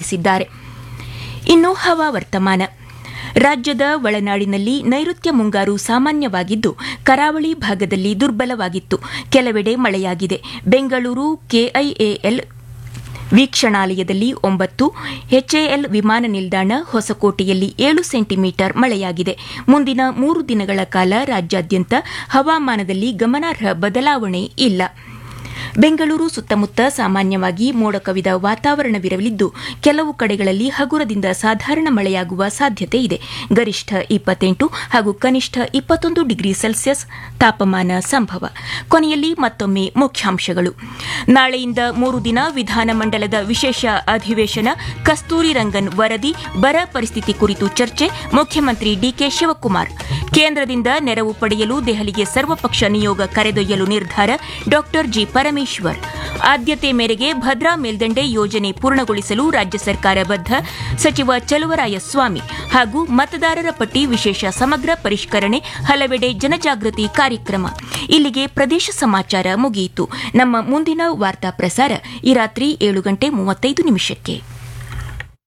ತಿಳಿಸಿದ್ದಾರೆ ಇನ್ನು ಹವಾವರ್ತಮಾನ ರಾಜ್ಯದ ಒಳನಾಡಿನಲ್ಲಿ ನೈಋತ್ಯ ಮುಂಗಾರು ಸಾಮಾನ್ಯವಾಗಿದ್ದು ಕರಾವಳಿ ಭಾಗದಲ್ಲಿ ದುರ್ಬಲವಾಗಿತ್ತು ಕೆಲವೆಡೆ ಮಳೆಯಾಗಿದೆ ಬೆಂಗಳೂರು ಕೆಐಎಎಲ್ ವೀಕ್ಷಣಾಲಯದಲ್ಲಿ ಒಂಬತ್ತು ಎಚ್ಎಎಲ್ ವಿಮಾನ ನಿಲ್ದಾಣ ಹೊಸಕೋಟೆಯಲ್ಲಿ ಏಳು ಸೆಂಟಿಮೀಟರ್ ಮಳೆಯಾಗಿದೆ ಮುಂದಿನ ಮೂರು ದಿನಗಳ ಕಾಲ ರಾಜ್ಯಾದ್ಯಂತ ಹವಾಮಾನದಲ್ಲಿ ಗಮನಾರ್ಹ ಬದಲಾವಣೆ ಇಲ್ಲ ಬೆಂಗಳೂರು ಸುತ್ತಮುತ್ತ ಸಾಮಾನ್ಯವಾಗಿ ಮೋಡ ಕವಿದ ವಾತಾವರಣವಿರಲಿದ್ದು ಕೆಲವು ಕಡೆಗಳಲ್ಲಿ ಹಗುರದಿಂದ ಸಾಧಾರಣ ಮಳೆಯಾಗುವ ಸಾಧ್ಯತೆ ಇದೆ ಗರಿಷ್ಠ ಇಪ್ಪತ್ತೆಂಟು ಹಾಗೂ ಕನಿಷ್ಠ ಇಪ್ಪತ್ತೊಂದು ಡಿಗ್ರಿ ಸೆಲ್ಸಿಯಸ್ ತಾಪಮಾನ ಸಂಭವ ಕೊನೆಯಲ್ಲಿ ಮತ್ತೊಮ್ಮೆ ಮುಖ್ಯಾಂಶಗಳು ನಾಳೆಯಿಂದ ಮೂರು ದಿನ ವಿಧಾನಮಂಡಲದ ವಿಶೇಷ ಅಧಿವೇಶನ ಕಸ್ತೂರಿ ರಂಗನ್ ವರದಿ ಬರ ಪರಿಸ್ಥಿತಿ ಕುರಿತು ಚರ್ಚೆ ಮುಖ್ಯಮಂತ್ರಿ ಡಿಕೆ ಶಿವಕುಮಾರ್ ಕೇಂದ್ರದಿಂದ ನೆರವು ಪಡೆಯಲು ದೆಹಲಿಗೆ ಸರ್ವಪಕ್ಷ ನಿಯೋಗ ಕರೆದೊಯ್ಯಲು ನಿರ್ಧಾರ ಡಾ ಜಿ ಪರಮೇಶ್ವರ್ ಆದ್ಯತೆ ಮೇರೆಗೆ ಭದ್ರಾ ಮೇಲ್ದಂಡೆ ಯೋಜನೆ ಪೂರ್ಣಗೊಳಿಸಲು ರಾಜ್ಯ ಸರ್ಕಾರ ಬದ್ಧ ಸಚಿವ ಚಲುವರಾಯ ಸ್ವಾಮಿ ಹಾಗೂ ಮತದಾರರ ಪಟ್ಟಿ ವಿಶೇಷ ಸಮಗ್ರ ಪರಿಷ್ಕರಣೆ ಹಲವೆಡೆ ಜನಜಾಗೃತಿ ಕಾರ್ಯಕ್ರಮ ಇಲ್ಲಿಗೆ ಪ್ರದೇಶ ಸಮಾಚಾರ ಮುಗಿಯಿತು ನಮ್ಮ ಮುಂದಿನ ವಾರ್ತಾ ಪ್ರಸಾರ ಈ ರಾತ್ರಿ ಏಳು ಗಂಟೆ ಮೂವತ್ತೈದು ನಿಮಿಷಕ್ಕೆ